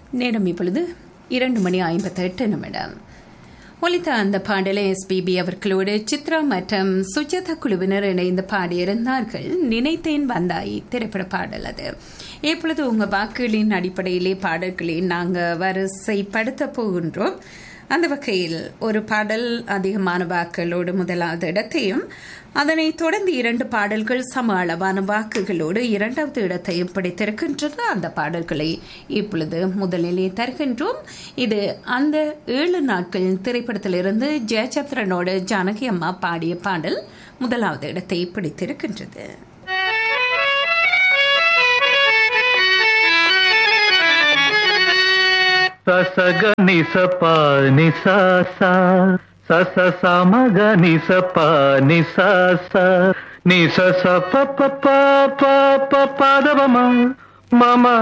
நேரம் இப்பொழுது இரண்டு மணி ஐம்பத்தெட்டு நிமிடம் ஒலித்த அந்த பாடலை எஸ்பிபி அவர்களோடு சித்ரா மற்றும் சுஜாதா குழுவினர் இணைந்து பாடியிருந்தார்கள் நினைத்தேன் வந்தாய் திரைப்பட பாடல் அது இப்பொழுது உங்கள் வாக்குகளின் அடிப்படையிலே பாடல்களை நாங்கள் வரிசைப்படுத்த போகின்றோம் அந்த வகையில் ஒரு பாடல் அதிகமான வாக்குகளோடு முதலாவது இடத்தையும் அதனைத் தொடர்ந்து இரண்டு பாடல்கள் சம அளவான வாக்குகளோடு இரண்டாவது இடத்தையும் பிடித்திருக்கின்றன அந்த பாடல்களை இப்பொழுது முதலிலே தருகின்றோம் இது அந்த ஏழு நாட்கள் திரைப்படத்திலிருந்து ஜெயச்சந்திரனோடு ஜானகி அம்மா பாடிய பாடல் முதலாவது இடத்தை பிடித்திருக்கின்றது ససగ నిస ప నిస స సస సమగ నిస ప నిస స నిస స ప ప ప ప ప పదవ మమ